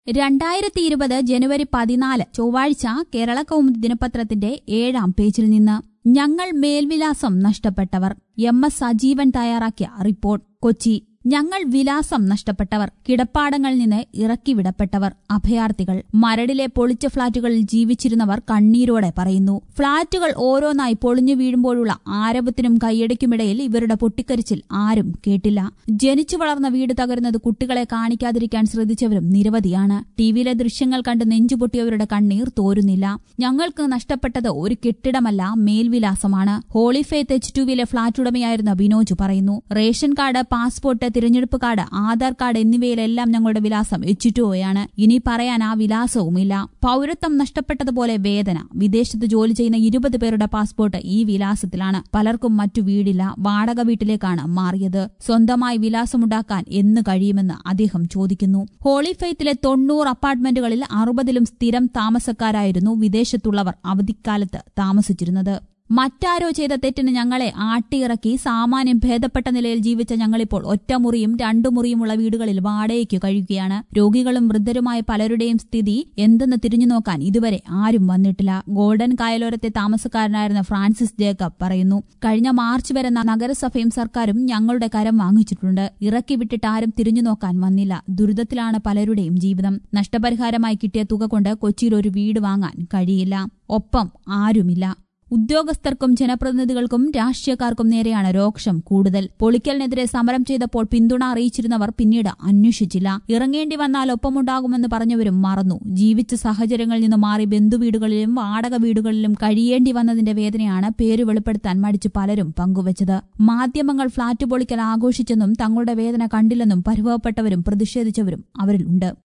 രണ്ടായിരത്തി ഇരുപത് ജനുവരി പതിനാല് ചൊവ്വാഴ്ച കേരള കൗമുദി ദിനപത്രത്തിന്റെ ഏഴാം പേജിൽ നിന്ന് ഞങ്ങൾ മേൽവിലാസം നഷ്ടപ്പെട്ടവർ എം എസ് സജീവൻ തയ്യാറാക്കിയ റിപ്പോർട്ട് കൊച്ചി ഞങ്ങൾ വിലാസം നഷ്ടപ്പെട്ടവർ കിടപ്പാടങ്ങളിൽ നിന്ന് ഇറക്കിവിടപ്പെട്ടവർ അഭയാർത്ഥികൾ മരടിലെ പൊളിച്ച ഫ്ളാറ്റുകളിൽ ജീവിച്ചിരുന്നവർ കണ്ണീരോടെ പറയുന്നു ഫ്ളാറ്റുകൾ ഓരോന്നായി പൊളിഞ്ഞു വീഴുമ്പോഴുള്ള ആരവത്തിനും കൈയടിക്കുമിടയിൽ ഇവരുടെ പൊട്ടിക്കരിച്ചിൽ ആരും കേട്ടില്ല ജനിച്ചു വളർന്ന വീട് തകരുന്നത് കുട്ടികളെ കാണിക്കാതിരിക്കാൻ ശ്രദ്ധിച്ചവരും നിരവധിയാണ് ടിവിയിലെ ദൃശ്യങ്ങൾ കണ്ട് നെഞ്ചുപൊട്ടിയവരുടെ കണ്ണീർ തോരുന്നില്ല ഞങ്ങൾക്ക് നഷ്ടപ്പെട്ടത് ഒരു കെട്ടിടമല്ല മേൽവിലാസമാണ് ഹോളിഫേത്ത് എച്ച് ടുവിലെ ഫ്ളാറ്റ് ഉടമയായിരുന്ന ബിനോജ് പറയുന്നു റേഷൻ കാർഡ് പാസ്പോർട്ട് തിരഞ്ഞെടുപ്പ് കാർഡ് ആധാർ കാർഡ് എന്നിവയിലെല്ലാം ഞങ്ങളുടെ വിലാസം എച്ചിട്ടുകയാണ് ഇനി പറയാൻ ആ വിലാസവുമില്ല പൌരത്വം നഷ്ടപ്പെട്ടതുപോലെ വേദന വിദേശത്ത് ജോലി ചെയ്യുന്ന ഇരുപത് പേരുടെ പാസ്പോർട്ട് ഈ വിലാസത്തിലാണ് പലർക്കും മറ്റു വീടില്ല വാടക വീട്ടിലേക്കാണ് മാറിയത് സ്വന്തമായി വിലാസമുണ്ടാക്കാൻ എന്ന് കഴിയുമെന്ന് അദ്ദേഹം ചോദിക്കുന്നു ഹോളി ഫെയ്ത്തിലെ തൊണ്ണൂറ് അപ്പാർട്ട്മെന്റുകളിൽ അറുപതിലും സ്ഥിരം താമസക്കാരായിരുന്നു വിദേശത്തുള്ളവർ അവധിക്കാലത്ത് താമസിച്ചിരുന്നത് മറ്റാരോ ചെയ്ത തെറ്റിന് ഞങ്ങളെ ആട്ടിയിറക്കി സാമാന്യം ഭേദപ്പെട്ട നിലയിൽ ജീവിച്ച ഞങ്ങളിപ്പോൾ ഒറ്റമുറിയും രണ്ടു മുറിയുമുള്ള വീടുകളിൽ വാടകയ്ക്ക് കഴിയുകയാണ് രോഗികളും വൃദ്ധരുമായ പലരുടെയും സ്ഥിതി എന്തെന്ന് തിരിഞ്ഞു നോക്കാൻ ഇതുവരെ ആരും വന്നിട്ടില്ല ഗോൾഡൻ കായലോരത്തെ താമസക്കാരനായിരുന്ന ഫ്രാൻസിസ് ജേക്കബ് പറയുന്നു കഴിഞ്ഞ മാർച്ച് വരെ നഗരസഭയും സർക്കാരും ഞങ്ങളുടെ കരം വാങ്ങിച്ചിട്ടുണ്ട് ഇറക്കി വിട്ടിട്ട് ആരും തിരിഞ്ഞു നോക്കാൻ വന്നില്ല ദുരിതത്തിലാണ് പലരുടെയും ജീവിതം നഷ്ടപരിഹാരമായി കിട്ടിയ തുക കൊണ്ട് കൊച്ചിയിൽ ഒരു വീട് വാങ്ങാൻ കഴിയില്ല ഒപ്പം ആരുമില്ല ഉദ്യോഗസ്ഥർക്കും ജനപ്രതിനിധികൾക്കും രാഷ്ട്രീയക്കാർക്കും നേരെയാണ് രോക്ഷം കൂടുതൽ പൊളിക്കലിനെതിരെ സമരം ചെയ്തപ്പോൾ പിന്തുണ അറിയിച്ചിരുന്നവർ പിന്നീട് അന്വേഷിച്ചില്ല ഇറങ്ങേണ്ടി വന്നാൽ ഒപ്പമുണ്ടാകുമെന്ന് പറഞ്ഞവരും മറന്നു ജീവിച്ച സാഹചര്യങ്ങളിൽ നിന്ന് മാറി ബന്ധുവീടുകളിലും വാടക വീടുകളിലും കഴിയേണ്ടി വന്നതിന്റെ വേദനയാണ് പേര് വെളിപ്പെടുത്താൻ മടിച്ച് പലരും പങ്കുവച്ചത് മാധ്യമങ്ങൾ ഫ്ളാറ്റ് പൊളിക്കൽ ആഘോഷിച്ചെന്നും തങ്ങളുടെ വേദന കണ്ടില്ലെന്നും പരിഭവപ്പെട്ടവരും പ്രതിഷേധിച്ചവരും അവരിലുണ്ട്